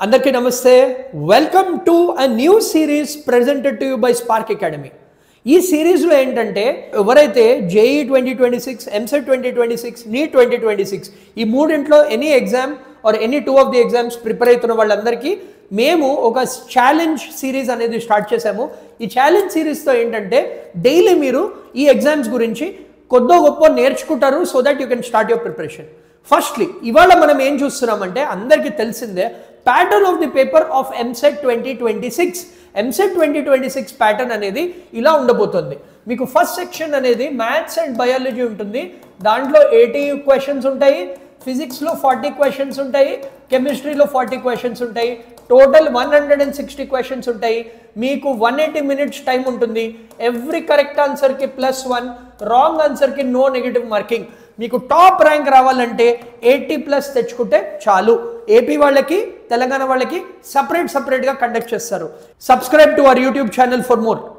అందరికీ నమస్తే welcome to a new series presented to you by Spark Academy ఈ సిరీస్లో ఏంటంటే ఎవరైతే JEE twenty twenty six EAMCET twenty twenty six NEET twenty twenty six ఈ మూడింట్లో any exam or any two of the exams prepare అవుతున్న వాళ్ళందరికీ మేము ఒక ఛాలెంజ్ సిరీస్ అనేది స్టార్ట్ చేసాము ఈ ఛాలెంజ్ సిరీస్తో ఏంటంటే డైలీ మీరు ఈ ఎగ్జామ్స్ గురించి కొద్దో గొప్ప నేర్చుకుంటారు so that you can start your preparation firstly ఇవాళ మనం ఏం చూస్తున్నామంటే అందరికీ తెలిసిందే pattern of the paper of EAMCET twenty twenty six EAMCET twenty twenty six pattern అనేది ఇలా ఉండబోతుంది మీకు ఫస్ట్ సెక్షన్ అనేది మ్యాథ్స్ అండ్ బయాలజీ ఉంటుంది దాంట్లో ఎయిటీ క్వశ్చన్స్ ఉంటాయి ఫిజిక్స్లో ఫార్టీ క్వశ్చన్స్ ఉంటాయి కెమిస్ట్రీలో ఫార్టీ క్వశ్చన్స్ ఉంటాయి total one hundred and sixty questions ఉంటాయి మీకు వన్ ఎయిటీ మినిట్స్ టైం ఉంటుంది ఎవ్రీ కరెక్ట్ ఆన్సర్కి ప్లస్ వన్ రాంగ్ ఆన్సర్కి నో నెగిటివ్ మార్కింగ్ మీకు టాప్ ర్యాంక్ రావాలంటే ఎయిటీ ప్లస్ తెచ్చుకుంటే చాలు ఏపీ వాళ్ళకి తెలంగాణ వాళ్ళకి సపరేట్ సపరేట్గా కండక్ట్ చేస్తారు subscribe to our YouTube channel for more